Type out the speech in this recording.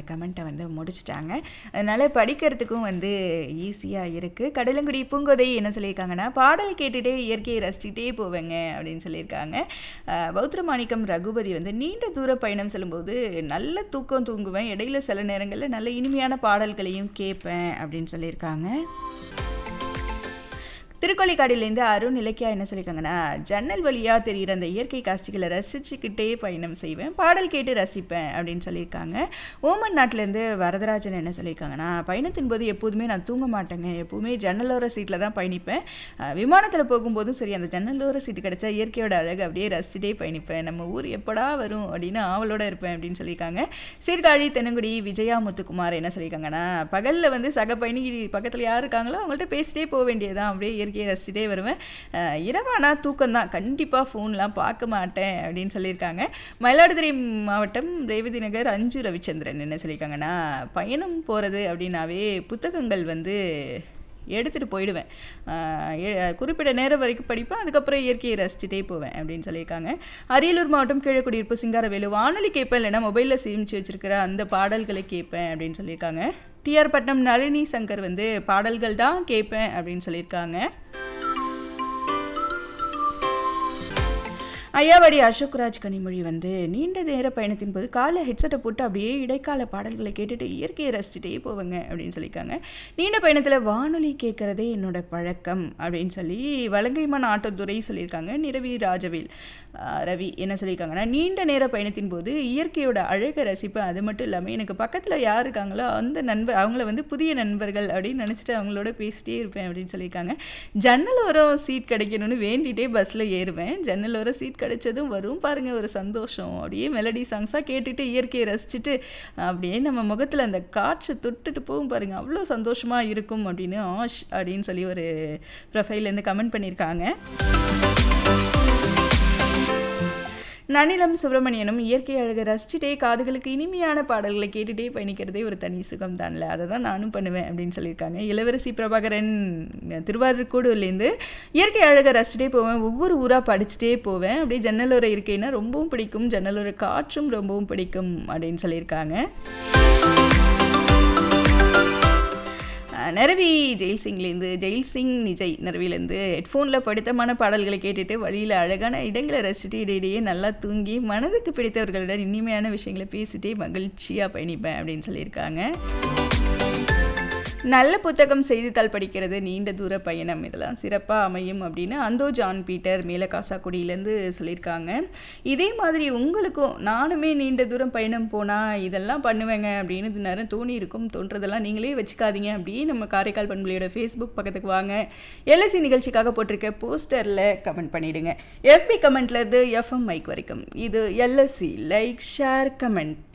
கமெண்ட்டை வந்து முடிச்சிட்டாங்க அதனால் படிக்கிறதுக்கும் வந்து ஈஸியாக இருக்குது கடலங்குடி பூங்கோதை என்ன சொல்லியிருக்காங்கன்னா பாடல் கேட்டுகிட்டே இயற்கையை ரசிச்சுட்டே போவேங்க அப்படின்னு சொல்லியிருக்காங்க அஹ், பௌத்திர மாணிக்கம் ரகுபதி வந்து நீண்ட தூர பயணம் செல்லும்போது நல்ல தூக்கம் தூங்குவேன் இடையில சில நேரங்களில் நல்ல இனிமையான பாடல்களையும் கேட்பேன் அப்படின்னு சொல்லியிருக்காங்க திருக்கொள்ளிக்காடிலேருந்து அருண் இலக்கியா என்ன சொல்லியிருக்காங்கன்னா ஜன்னல் வழியாக தெரிகிற அந்த இயற்கை காட்சிகளை ரசிச்சுக்கிட்டே பயணம் செய்வேன் பாடல் கேட்டு ரசிப்பேன் அப்படின்னு சொல்லியிருக்காங்க ஓமன் நாட்டிலேருந்து வரதராஜன் என்ன சொல்லியிருக்காங்கன்னா பயணத்தின் போது எப்போதுமே நான் தூங்க மாட்டேங்க எப்போவுமே ஜன்னலோர சீட்டில் தான் பயணிப்பேன் விமானத்தில் போகும்போதும் சரி அந்த ஜன்னலோர சீட்டு கிடைச்சா இயற்கையோட அழகு அப்படியே ரசிச்சுட்டே பயணிப்பேன் நம்ம ஊர் எப்படா வரும் அப்படின்னு ஆவலோட இருப்பேன் அப்படின்னு சொல்லியிருக்காங்க சீர்காழி தென்னங்குடி விஜயா முத்துக்குமார் என்ன சொல்லியிருக்காங்கன்னா பகலில் வந்து சக பயணி பக்கத்தில் யார் இருக்காங்களோ அவங்கள்ட்ட பேசிட்டே போக வேண்டியதுதான் அப்படியே இயற்கையை ரசிச்சுட்டே வருவேன் அஹ் இரவானா தூக்கம் தான் கண்டிப்பாக ஃபோன்லாம் பார்க்க மாட்டேன் அப்படின்னு சொல்லியிருக்காங்க மயிலாடுதுறை மாவட்டம் ரேவதி நகர் அஞ்சு ரவிச்சந்திரன் என்ன சொல்லியிருக்காங்கன்னா பயணம் போகிறது அப்படின்னாவே புத்தகங்கள் வந்து எடுத்துகிட்டு போயிடுவேன் ஆஹ் எ- குறிப்பிட்ட நேரம் வரைக்கும் படிப்பேன் அதுக்கப்புறம் இயற்கையை ரசிச்சுட்டே போவேன் அப்படின்னு சொல்லியிருக்காங்க அரியலூர் மாவட்டம் கீழக்குடியிருப்பு சிங்காரவேலு வானொலி கேட்பேன் இல்லைன்னா மொபைலில் சேமித்து வச்சிருக்கிற அந்த பாடல்களை கேட்பேன் அப்படின்னு சொல்லியிருக்காங்க டிஆர் பட்னம் நளினி சங்கர் வந்து பாடல்கள் தான் கேட்பேன் அப்படின்னு சொல்லியிருக்காங்க ஐயாவாடி அசோக்ராஜ் கனிமொழி வந்து நீண்ட நேர பயணத்தின் போது காலை ஹெட்செட்டை போட்டு அப்படியே இடைக்கால பாடல்களை கேட்டுட்டு இயற்கையை ரசிச்சுட்டே போவேங்க அப்படின்னு சொல்லியிருக்காங்க நீண்ட பயணத்தில் வானொலி கேட்குறதே என்னோட பழக்கம் அப்படின்னு சொல்லி வலங்கைமான் ஆட்டோத்துறை சொல்லியிருக்காங்க நிரவி ராஜவேல் ஆஹ் ரவி என்ன சொல்லியிருக்காங்கன்னா நீண்ட நேர பயணத்தின் போது இயற்கையோட அழகை ரசிப்பேன் அது மட்டும் இல்லாமல் எனக்கு பக்கத்தில் யார் இருக்காங்களோ அந்த நண்பர் அவங்கள வந்து புதிய நண்பர்கள் அப்படின்னு நினச்சிட்டு அவங்களோட பேசிட்டே இருப்பேன் அப்படின்னு சொல்லியிருக்காங்க ஜன்னல் ஓரம் சீட் கிடைக்கணும்னு வேண்டிகிட்டே பஸ்ஸில் ஏறுவேன் ஜன்னல் ஓரம் சீட் கிடைச்சதும் வரும் பாருங்க ஒரு சந்தோஷம் அப்படியே மெலடி சாங்ஸாக கேட்டுட்டு இயற்கையை ரசிச்சுட்டு அப்படியே நம்ம முகத்தில் அந்த காற்றை தொட்டுட்டு போகும் பாருங்க அவ்வளோ சந்தோஷமாக இருக்கும் அப்படின்னு ஆஷ் அப்படின்னு சொல்லி ஒரு ப்ரொஃபைல்லேருந்து கமெண்ட் பண்ணியிருக்காங்க நனிலம் சுப்பிரமணியனும் இயற்கை அழகை ரசிச்சுட்டே காதுகளுக்கு இனிமையான பாடல்களை கேட்டுட்டே பயணிக்கிறதே ஒரு தனி சுகம் தான்ல அதை தான் நானும் பண்ணுவேன் அப்படின்னு சொல்லியிருக்காங்க இளவரசி பிரபாகரன் திருவாரூர்கூடுலேருந்து இயற்கை அழகை ரசிச்சுட்டே போவேன் ஒவ்வொரு ஊராக படிச்சுட்டே போவேன் அப்படியே ஜன்னலோர இருக்கைன்னா ரொம்பவும் பிடிக்கும் ஜன்னலோர காற்றும் ரொம்பவும் பிடிக்கும் அப்படின்னு சொல்லியிருக்காங்க அஹ் நிரவி ஜெயில் சிங்லேருந்து ஜெயில் சிங் நிஜய் நிறவிலேருந்து ஹெட்ஃபோனில் பிடித்தமான பாடல்களை கேட்டுட்டு வழியில் அழகான இடங்களை ரசிச்சுட்டு இடையிடையே நல்லா தூங்கி மனதுக்கு பிடித்தவர்களுடன் இனிமையான விஷயங்களை பேசிட்டே மகிழ்ச்சியாக பயணிப்பேன் அப்படின்னு சொல்லியிருக்காங்க நல்ல புத்தகம் செய்தித்தாள் படிக்கிறது நீண்ட தூர பயணம் இதெல்லாம் சிறப்பாக அமையும் அப்படின்னு அந்தோ ஜான் பீட்டர் மேலக்காசாக்குடியிலேருந்து சொல்லியிருக்காங்க இதே மாதிரி உங்களுக்கும் நானுமே நீண்ட தூரம் பயணம் போனால் இதெல்லாம் பண்ணுவேங்க அப்படின்னு இது நேரம் தோணி இருக்கும் தோன்றதெல்லாம் நீங்களே வச்சுக்காதீங்க அப்படியே நம்ம காரைக்கால் பண்புலியோட ஃபேஸ்புக் பக்கத்துக்கு வாங்க எல்எஸ்சி நிகழ்ச்சிக்காக போட்டிருக்க போஸ்டரில் கமெண்ட் பண்ணிவிடுங்க எஃபி கமெண்ட்லேருந்து எஃப்எம் மைக் வரைக்கும் இது எல்எஸ்சி லைக் ஷேர் கமெண்ட்